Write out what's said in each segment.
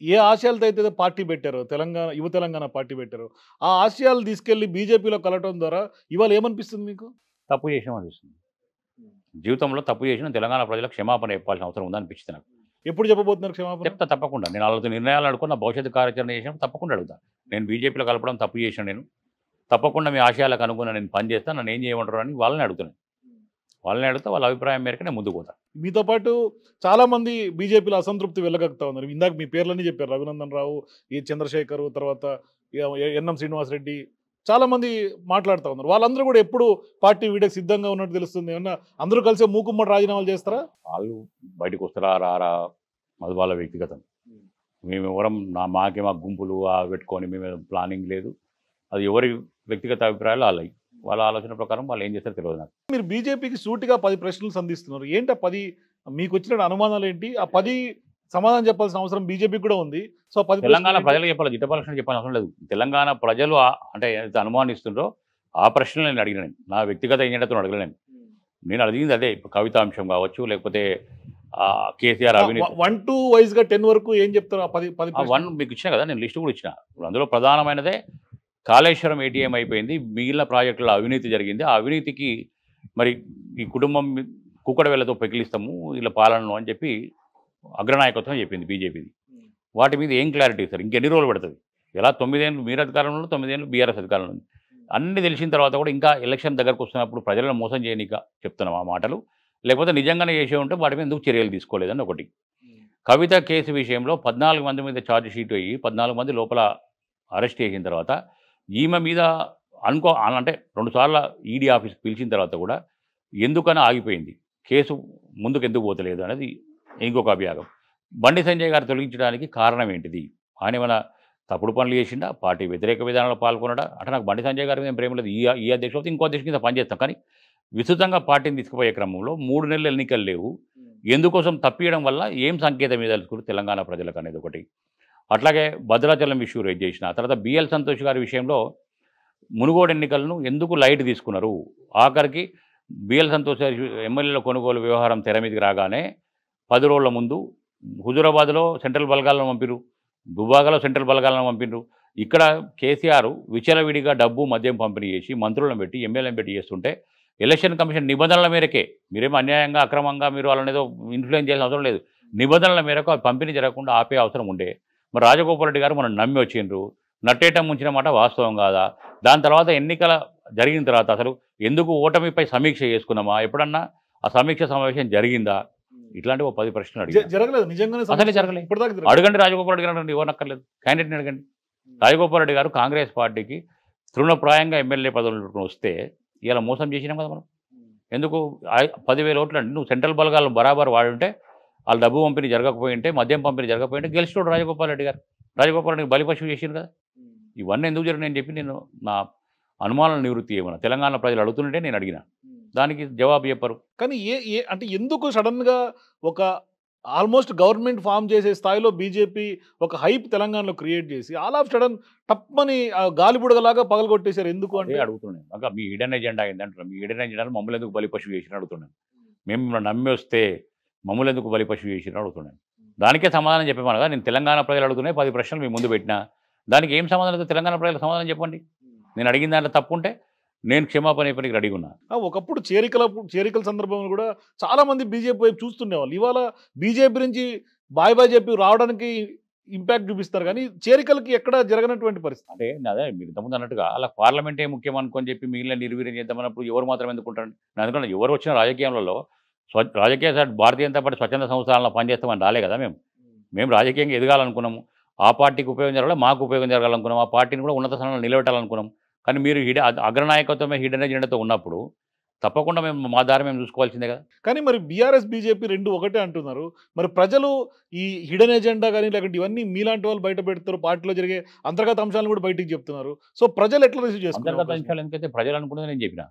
ఏ ఆశయాలతో అయితే పార్టీ పెట్టారో తెలంగాణ యువ తెలంగాణ పార్టీ పెట్టారో ఆ ఆశయాలు తీసుకెళ్లి బీజేపీలో కలవటం ద్వారా ఇవాళ ఏమనిపిస్తుంది మీకు తప్పు చేసినాం అనిపిస్తుంది జీవితంలో తప్పు చేసిన తెలంగాణ ప్రజలకు క్షమాపణ చెప్పాల్సిన అవసరం ఉందనిపించింది నాకు ఎప్పుడు చెప్పబోతున్నారు క్షమాపణ చెప్తా తప్పకుండా నేను వాళ్ళతో నిర్ణయాలు అనుకున్న భవిష్యత్తు కార్యాచరణ చేసినప్పుడు తప్పకుండా అడుగుతా నేను బీజేపీలో కలపడం తప్పు చేసిన నేను తప్పకుండా మీ ఆశయాలకు అనుగుణ నేను పని చేస్తాను నన్ను ఏం చేయమంటారు అని వాళ్ళని అడుగుతున్నాను వాళ్ళని అడుగుతా వాళ్ళ అభిప్రాయం మేరకు నేను ముందుకు పోతాను మీతో పాటు చాలా మంది బీజేపీలో అసంతృప్తి వెళ్ళగలుగుతా ఉన్నారు ఇందాక మీ పేర్లన్నీ చెప్పారు రఘునందన్ రావు ఈ చంద్రశేఖర్ తర్వాత ఎ- ఎన్ఎం శ్రీనివాసరెడ్డి చాలా మంది మాట్లాడుతూ ఉన్నారు వాళ్ళందరూ కూడా ఎప్పుడు పార్టీ వీడకి సిద్ధంగా ఉన్నట్టు తెలుస్తుంది ఏమన్నా అందరూ కలిసి మూకుమ్మడి రాజీనామాలు చేస్తారా వాళ్ళు బయటకు వస్తారా రారా అది వాళ్ళ వ్యక్తిగతం మేము ఎవరం నా మాకే మా గుంపులు ఆ పెట్టుకొని మేము ప్లానింగ్ లేదు అది ఎవరి వ్యక్తిగత అభిప్రాయాలు వాళ్ళవి వాళ్ళ ఆలోచన ప్రకారం వాళ్ళు ఏం చేస్తారో తెలియదు నాకు మీరు బీజేపీకి సూటిగా పది ప్రశ్నలు సంధిస్తున్నారు ఏంటి ఆ పది మీకు వచ్చిన అనుమానాలు ఏంటి ఆ పది సమాధానం చెప్పాల్సిన అవసరం బీజేపీకి కూడా ఉంది సో ఆ పది తెలంగాణ ప్రశ్నలు ప్రజలు చెప్పాలి జిట్టపలక్షణ చెప్పాల్సిన అవసరం లేదు తెలంగాణ ప్రజలు ఆ- అంటే ఏదైతే అనుమానిస్తుండ్రో ఆ ప్రశ్నలు నేను అడిగిన నేను నా వ్యక్తిగత ఏజెండాతో అడగలేను నేను అడిగింది అదే కవితాంశం కావచ్చు లేకపోతే ఆ కేసీఆర్ అవినీతి ఏంటి? వన్ టు వైజ్ గా టెన్ వరకు ఏం చెప్తారు ఆ పది పది ఆ వన్ ప్రశ్నలు? మీకు ఇచ్చిన కదా నేను లిస్ట్ కూడా ఇచ్చిన ఇప్పుడు అందులో ప్రధానమైనదే కాళేశ్వరం ఏటీఎం అయిపోయింది మిగిలిన ప్రాజెక్టులో అవినీతి జరిగింది ఆ అవినీతికి మరి ఈ కుటుంబం కుక్కడ వేలతో పెకిలిస్తాము వీళ్ళ పాలనను అని చెప్పి అగ్రనాయకత్వం చెప్పింది బీజేపీది వాటి మీద ఏం క్లారిటీ ఇస్తారు ఇంకెన్ని రోజులు పడుతుంది ఎలా తొమ్మిదేళ్ళు మీరు అధికారంలో తొమ్మిదేళ్ళు బీఆర్ఎస్ అధికారంలో ఉంది అన్ని తెలిసిన తర్వాత కూడా ఇంకా ఎలక్షన్ దగ్గరకు వస్తున్నప్పుడు ప్రజలను మోసం చేయనీక చెప్తున్నాం ఆ మాటలు లేకపోతే నిజంగానే చేసే ఉంటే వాటి మీద ఎందుకు చర్యలు తీసుకోలేదని ఒకటి కవిత కేసు విషయంలో పద్నాలుగు మంది మీద ఛార్జ్ షీట్ అయ్యి పద్నాలుగు మంది లోపల అరెస్ట్ చేసిన తర్వాత ఈమె మీద అనుకో అంటే రెండుసార్లు ఈడీ ఆఫీస్ పిలిచిన తర్వాత కూడా ఎందుకని ఆగిపోయింది కేసు ముందుకు ఎందుకు పోతలేదు అనేది ఇంకొక అభియోగం బండి సంజయ్ గారు తొలగించడానికి కారణం ఏంటిది ఆయన ఏమైనా తప్పుడు పనులు చేసిండా పార్టీ వ్యతిరేక విధానంలో పాల్గొనడా అంటే నాకు బండి సంజయ్ గారి మీద ప్రేమ లేదు ఈ ఈ అధ్యక్షుడు ఇంకో అధ్యక్షుడు కింద పనిచేస్తాం కానీ విస్తృతంగా పార్టీని తీసుకుపోయే క్రమంలో మూడు నెలలు ఎన్నికలు లేవు ఎందుకోసం తప్పియడం వల్ల ఏం సంకేతం మీద తెలుసుకుని తెలంగాణ ప్రజలకు అనేది ఒకటి అట్లాగే భద్రాచలం ఇష్యూ రేజ్ చేసిన తర్వాత బిఎల్ సంతోష్ గారి విషయంలో మునుగోడు ఎన్నికలను ఎందుకు లైట్ తీసుకున్నారు ఆఖరికి బిఎల్ సంతోష్ గారి ఎమ్మెల్యేల కొనుగోలు వ్యవహారం తెర మీదకి రాగానే పది రోజుల ముందు హుజురాబాద్లో సెంట్రల్ బలగాలను పంపిరు దుబాగలో సెంట్రల్ బలగాలను పంపిరు ఇక్కడ కేసీఆర్ విచలవిడిగా డబ్బు మద్యం పంపిణీ చేసి మంత్రులను పెట్టి ఎమ్మెల్యేలను పెట్టి చేస్తుంటే ఎలక్షన్ కమిషన్ నిబంధనల మేరకే మీరేమో అన్యాయంగా అక్రమంగా మీరు వాళ్ళని ఏదో ఇన్ఫ్లుయెన్స్ చేయాల్సిన అవసరం లేదు నిబంధనల మేరకు ఆ పంపిణీ జరగకుండా ఆపే అవసరం ఉండే మరి రాజగోపాల్ రెడ్డి గారు మనం నమ్మి వచ్చిండ్రు నట్టేటం ముంచిన మాట వాస్తవం కాదా దాని తర్వాత ఎన్నికల జరిగిన తర్వాత అసలు ఎందుకు ఓటమిపై సమీక్ష చేసుకున్నామా ఎప్పుడన్నా ఆ సమీక్ష సమావేశం జరిగిందా ఇట్లాంటి ఒక పది ప్రశ్నలు జ- అడిగాను జరగలేదు నిజంగానే అసలే జరగలేదు. ఇప్పటిదాకా జరగలేదు. అడగండి రాజగోపాల్ రెడ్డి గారు అడగండి ఎవరు నక్కర్లేదు క్యాండిడేట్ని అడగండి రాజగోపాల్ రెడ్డి గారు కాంగ్రెస్ పార్టీకి తృణప్రాయంగా ఎమ్మెల్యే పదవులు వస్తే ఇలా మోసం చేసినాం కదా మనం ఎందుకు ఐ- పదివేల ఓట్లు అంటే నువ్వు సెంట్రల్ బలగాలను బరాబర్ వాడుంటే వాళ్ళ డబ్బు పంపిణీ జరగకపోయి ఉంటే మద్యం పంపిణీ జరగకపోయి ఉంటే గెలిచినోడు రాజగోపాల్ రెడ్డి గారు రాజగోపాల్ రెడ్డికి బలిపశువు చేసిండు కదా ఇవన్నీ ఎందుకు జరిగినాయని చెప్పి నేను నా అనుమానాల నివృత్తి ఏమన్నా తెలంగాణ ప్రజలు అడుగుతుంటే నేను అడిగిన దానికి జవాబు చెప్పరు కానీ ఏ ఏ అంటే ఎందుకు సడన్ గా ఒక ఆల్మోస్ట్ గవర్నమెంట్ ఫామ్ చేసే స్థాయిలో బీజేపీ ఒక హైప్ తెలంగాణలో క్రియేట్ చేసి ఆల్ ఆఫ్ సడన్ టప్పని ఆ గాలిబుడగలాగా పగలగొట్టేశారు ఎందుకు అదే అంటే అడుగుతున్నాను ఇంకా మీ ఈడెన్ ఎజెండా ఏంటంటారు మీ ఈడెన్ ఎజెండా మమ్మల్ని ఎందుకు బలిపశువు చేసిన అడుగుతున్నాను మేము మిమ్మల్ని నమ్మి వస్తే మమ్మల్ని ఎందుకు బలిపశువు చేసిన అడుగుతున్నాను దానికే సమాధానం చెప్పేమను కదా నేను తెలంగాణ ప్రజలు అడుగుతున్నాయి పది ప్రశ్నలు మీ ముందు పెట్టినా దానికి ఏం సమాధానం అయితే తెలంగాణ ప్రజలకు సమాధానం చెప్పండి నేను అడిగిన దాంట్లో తప్పు ఉంటే నేను క్షమాపణ చెప్పడానికి రెడీగా ఉన్నా ఆ, ఒకప్పుడు చేరికల చేరికల సందర్భంలో కూడా చాలా మంది బీజేపీ వైపు చూస్తుండేవాళ్ళు ఇవాళ బీజేపీ నుంచి బాయ్ బాయ్ చెప్పి రావడానికి ఇంపాక్ట్ చూపిస్తారు కానీ చేరికలకి ఎక్కడ జరగనటువంటి పరిస్థితి అంటే అదే మీరు ఇంతకుముందు అన్నట్టుగా అలా పార్లమెంటే ముఖ్యం అనుకొని చెప్పి మిగిలిన నిర్వీర్యం చేద్దామన్నప్పుడు ఎవరు మాత్రం ఎందుకుంటారు నేను అనుకున్నా ఎవరు వచ్చిన రాజకీయాలలో స్వ రాజకీయ సైడ్ భారతీయ జనతా పార్టీ స్వచ్ఛంద సంస్థలను పనిచేస్తామని రాలే కదా మేము మేము రాజకీయంగా ఎదగాలనుకున్నాము ఆ పార్టీకి ఉపయోగం జరగాలి మాకు ఉపయోగం జరగాలనుకున్నాం ఆ పార్టీని కూడా ఉన్నత స్థానంలో నిలబెట్టాలనుకున్నాం కానీ మీరు హిడ అగ్రనాయకత్వమే హిడెన్ ఎజెండాతో ఉన్నప్పుడు తప్పకుండా మేము మా దారి మేము చూసుకోవాల్సిందే కదా కానీ మరి బీఆర్ఎస్ బీజేపీ రెండు ఒకటే అంటున్నారు మరి ప్రజలు ఈ హిడెన్ ఎజెండా కానీ లేకుంటే ఇవన్నీ మీలాంటి వాళ్ళు బయట పెడతారు పార్టీలో జరిగే అంతర్గత అంశాలను కూడా బయటికి చెప్తున్నారు సో ప్రజలు ఎట్లా రిసీవ్ అంతర్గత చేసుకుంటారు అంశాలు ఎందుకైతే ప్రజలు అనుకున్నది నేను చెప్పిన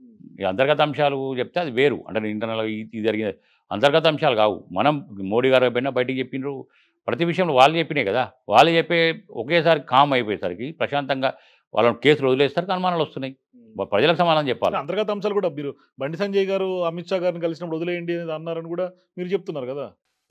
ఈ అంతర్గత అంశాలు చెప్తే అది వేరు అంటే ఇంటర్నల్ ఇది జరిగే అంతర్గత అంశాలు కావు మనం మోడీ గారు పైన బయటికి చెప్పిండ్రు ప్రతి విషయంలో వాళ్ళు చెప్పినాయి కదా వాళ్ళు చెప్పే ఒకేసారి కామ్ అయిపోయేసరికి ప్రశాంతంగా వాళ్ళని కేసులు వదిలేసరికి అనుమానాలు వస్తున్నాయి ప్రజలకు సమాధానం చెప్పాలి అంతర్గత అంశాలు కూడా మీరు బండి సంజయ్ గారు అమిత్ షా గారిని కలిసినప్పుడు వదిలేయండి అని అన్నారని కూడా మీరు చెప్తున్నారు కదా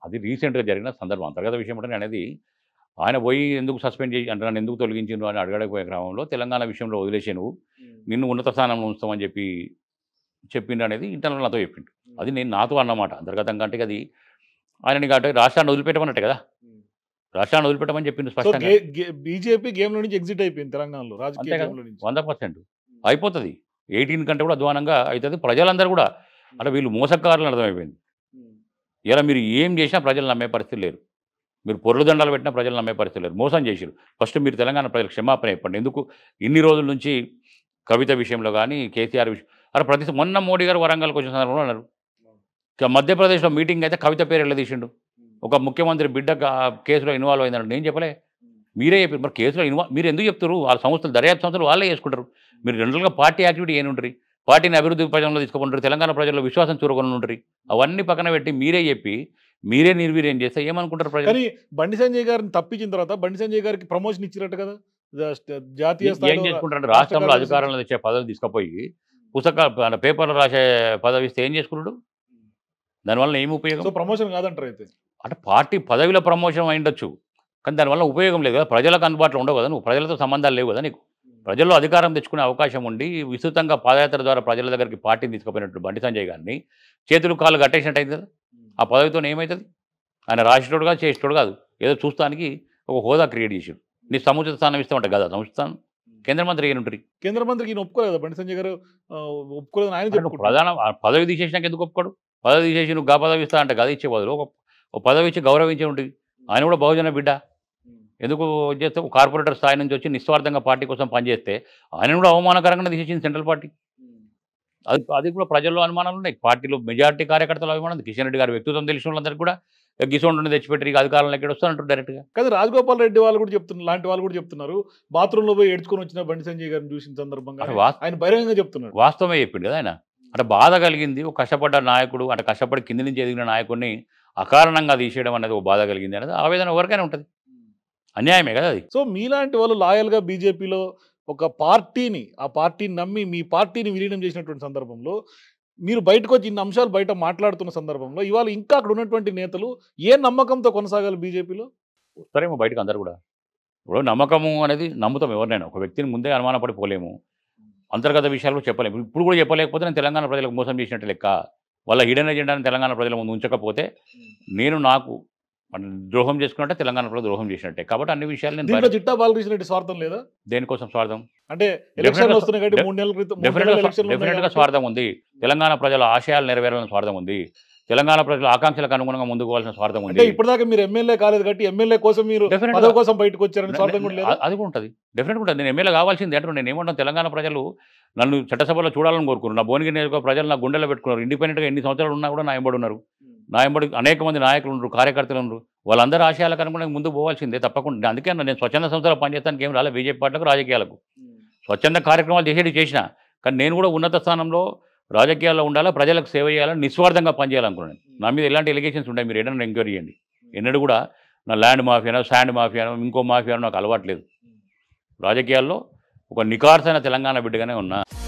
అది రీసెంట్గా జరిగిన సందర్భం అంతర్గత విషయం అంటే అనేది ఆయన పోయి ఎందుకు సస్పెండ్ చేసి అంటే నన్ను ఎందుకు తొలగించిండ్రు అని అడగడకపోయే క్రమంలో తెలంగాణ విషయంలో వదిలేసే నువ్వు నిన్ను ఉన్నత స్థానంలో ఉంచుతామని చెప్పి చెప్పిండు అనేది ఇంటర్నల్ నాతో చెప్పిండు అది నేను నాతో అన్నమాట అంతర్గతంగా అంటే అది ఆయన కాబట్టి రాష్ట్రాన్ని వదిలిపెట్టమన్నట్టే కదా రాష్ట్రాన్ని వదిలిపెట్టమని చెప్పిండు సో స్పష్టంగా బీజేపీ గేమ్ లో నుంచి ఎగ్జిట్ అయిపోయింది తెలంగాణలో అంతే రాజకీయ కదా. గేమ్ లో నుంచి వంద పర్సెంట్ అయిపోతుంది ఎయిటీన్ కంటే కూడా అధ్వానంగా అవుతుంది ప్రజలందరూ కూడా అంటే వీళ్ళు మోసకారులు అర్థమైపోయింది ఇలా మీరు ఏం చేసినా ప్రజలు నమ్మే పరిస్థితి లేరు మీరు పొర్లు దండాలు పెట్టినా ప్రజలు నమ్మే పరిస్థితి లేరు మోసం చేసిరు ఫస్ట్ మీరు తెలంగాణ ప్రజలకు క్షమాపణ చెప్పండి ఎందుకు ఇన్ని రోజుల నుంచి కవిత విషయంలో కానీ కేసీఆర్ విషయం అరే ప్రతి మొన్న మోడీ గారు వరంగల్కి వచ్చిన సందర్భంలో అన్నారు ఇక మధ్యప్రదేశ్లో మీటింగ్ అయితే కవిత పేరు ఎలా తీసిండు ఒక ముఖ్యమంత్రి బిడ్డ గా- కేసులో ఇన్వాల్వ్ అయిందంటే నేను చెప్పలే మీరే చెప్పారు మరి కేసులో ఇన్వాల్వ్ మీరు ఎందుకు చెప్తారు వాళ్ళ సంస్థలు దర్యాప్తు సంస్థలు వాళ్ళే చేసుకుంటారు మీరు జనరల్గా పార్టీ యాక్టివిటీ ఏమి ఉంటుంది పార్టీని అభివృద్ధి ప్రజల్లో తీసుకుంటారు తెలంగాణ ప్రజల్లో విశ్వాసం చూరకొని ఉంటారు అవన్నీ పక్కన పెట్టి మీరే చెప్పి మీరే నిర్వీర్యం చేస్తే ఏమనుకుంటారు ప్రజలు కానీ బండి సంజయ్ గారిని తప్పించిన తర్వాత బండి సంజయ్ గారికి ప్రమోషన్ ఇచ్చినట్టు కదా జస్ట్ జాతీయ ఏం స్థాయిలో చేసుకుంటారు రాష్ట్ర రాష్ట్రంలో కార్యదర్శి- అధికారంలో తెచ్చే పదవి తీసుకుపోయి పుస్తకాలు పేపర్లు రాసే పదవి ఇస్తే ఏం చేసుకుంటాడు దానివల్ల ఏమి ఉపయోగం సో ప్రమోషన్ కాదంటారు అయితే అంటే పార్టీ పదవిలో ప్రమోషన్ అయిండొచ్చు కానీ దానివల్ల ఉపయోగం లేదు కదా ప్రజలకు అందుబాటులో ఉండవు కదా నువ్వు ప్రజలతో సంబంధాలు లేవు కదా నీకు ప్రజల్లో అధికారం తెచ్చుకునే అవకాశం ఉండి విస్తృతంగా పాదయాత్ర ద్వారా ప్రజల దగ్గరికి పార్టీని తీసుకుపోయినట్టు బండి సంజయ్ గారిని చేతులు కాళ్ళు కట్టేసినట్టు అయింది కదా ఆ పదవితో ఏమవుతుంది ఆయన రాసేటోడు కాదు చేసేటోడు కాదు ఏదో చూస్తానికి ఒక హోదా క్రియేట్ చేసాడు నీ సముచిత స్థానం ఇస్తామంటే కదా సముచిత స్థానం కేంద్ర మంత్రి ఏం ఉంటుంది కేంద్ర మంత్రికి ఈయన ఒప్పుకోలేదు బండి సంజయ్ గారు ఆ, ఒప్పుకోలేదని ఆయన అంటే నువ్వు చెప్పుకుంటారు ప్రధాన ఆ పదవి తీసేసినాక ఎందుకు ఒప్పుకోడు పదవి తీసేసి నువ్వు గా పదవి ఇస్తా అంటే కదా ఇచ్చే బదులు ఒక ఒక పదవి ఇచ్చి గౌరవించే ఉంటుంది ఆయన కూడా బహుజన బిడ్డ ఎందుకు చేస్తే ఒక కార్పొరేటర్ స్థాయి నుంచి వచ్చి నిస్వార్థంగా పార్టీ కోసం పనిచేస్తే ఆయన కూడా అవమానకరంగా తీసేసింది సెంట్రల్ పార్టీ అది అది కూడా ప్రజల్లో అనుమానాలు ఉన్నాయి పార్టీలో మెజారిటీ కార్యకర్తలు అభిమానం ఉంది. కిషన్ రెడ్డి గారి వ్యక్తిత్వం తెలిసిన వాళ్ళందరికీ కూడా గిసోండు తెచ్చిపెట్టి ఇక అధికారంలో ఎక్కడ వస్తానంటారు డైరెక్ట్గా కానీ రాజగోపాల్ రెడ్డి వాళ్ళు కూడా చెప్తున్నారు లాంటి వాళ్ళు కూడా చెప్తున్నారు బాత్రూమ్ లో పోయి ఏడ్చుకొని వచ్చిన బండి సంజయ్ గారిని చూసిన సందర్భంగా అంటే వాస్ ఆయన బహిరంగంగా చెప్తున్నాడు వాస్తవమే చెప్పిండు కదా ఆయన అంటే బాధ కలిగింది ఒక కష్టపడ్డ నాయకుడు అంటే కష్టపడి కింది నుంచి ఎదిగిన నాయకుడిని అకారణంగా తీసేయడం అనేది ఒక బాధ కలిగింది అనేది ఆవేదన ఎవరికైనా ఉంటుంది అన్యాయమే కదా అది సో మీలాంటి వాళ్ళు లాయల్ గా బీజేపీలో ఒక పార్టీని ఆ పార్టీని నమ్మి మీ పార్టీని విలీనం చేసినటువంటి సందర్భంలో మీరు బయటకు వచ్చి ఇన్ని అంశాలు బయట మాట్లాడుతున్న సందర్భంలో ఇవాళ ఇంకా అక్కడ ఉన్నటువంటి నేతలు ఏ నమ్మకంతో కొనసాగాలి బీజేపీలో వస్తారేమో బయటకు అందరు కూడా ఇప్పుడు నమ్మకము అనేది నమ్ముతాం ఎవరినైనా ఒక వ్యక్తిని ముందే అనుమానపడిపోలేము అంతర్గత విషయాలు కూడా చెప్పలేము ఇప్పుడు కూడా చెప్పలేకపోతే నేను తెలంగాణ ప్రజలకు మోసం చేసినట్టు లెక్క వాళ్ళ హిడెన్ ఎజెండాని తెలంగాణ ప్రజల ముందు ఉంచకపోతే నేను నాకు మన ద్రోహం చేసుకున్నట్టే తెలంగాణ ప్రజలు ద్రోహం చేసినట్టే కాబట్టి అన్ని విషయాలు నేను దీంట్లో బయట- చిట్టా బాలకృష్ణ రెడ్డి స్వార్థం లేదా దేనికోసం స్వార్థం అంటే Definitely ఎలక్షన్లు గా- వస్తున్నాయి కాబట్టి de- మూడు నెలల క్రితం మూడు డెఫినెట్గా నెలల ఎలక్షన్లు ఉన్నాయి డెఫినెట్గా కాబట్టి స్వార్థం ఉంది తెలంగాణ ప్రజల ఆశయాలు నెరవేరాలని స్వార్థం ఉంది తెలంగాణ ప్రజల ఆకాంక్షలకు అనుగుణంగా ముందుకు పోవాల్సిన స్వార్థం అంటే ఉంది ఇప్పటిదాకా మీరు ఎమ్మెల్యే కాలేదు కాబట్టి ఎమ్మెల్యే కోసం మీరు Definitely గా- పదవి కోసం బయటకు వచ్చారని స్వార్థం కూడా లేదు అ- అది కూడా ఉంటుంది డెఫినెట్ ఉంటుంది నేను ఎమ్మెల్యే కావాల్సింది అంటే నేను ఏమంటాను తెలంగాణ ప్రజలు నన్ను చట్టసభలో చూడాలని కోరుకున్నారు నా భువనగిరి నియోజకవర్గ ప్రజలు నా గుండెలో పెట్టుకున్నారు ఇండిపెండెంట్గా ఎన్ని సంవత్సరాలు ఉన్నా కూడా నా ఎంబడి ఉన్నారు నా ఎంబడి అనేక మంది నాయకులు ఉన్నారు కార్యకర్తలు ఉన్నారు వాళ్ళందరూ ఆశయాలకు అనుగుణంగా ముందుకు పోవాల్సిందే తప్పకుండా అందుకే అన్న నేను స్వచ్ఛంద సంస్థలో పనిచేస్తానికి ఏం రాలే బీజేపీ పార్టీలకు రాజకీయాలకు స్వచ్ఛంద కార్యక్రమాలు చేసేది చేసిన కానీ నేను కూడా ఉన్నత స్థానంలో రాజకీయాల్లో ఉండాలా ప్రజలకు సేవ చేయాలని నిస్వార్థంగా పనిచేయాలనుకున్నాను నా మీద ఎలాంటి ఎలిగేషన్స్ ఉన్నాయి మీరు ఏదైనా ఎంక్వైరీ చేయండి ఎన్నడూ కూడా నా ల్యాండ్ మాఫియానో శాండ్ మాఫియానో ఇంకో మాఫియానో నాకు అలవాట్లేదు రాజకీయాల్లో ఒక నికార్సైన తెలంగాణ బిడ్డగానే ఉన్నా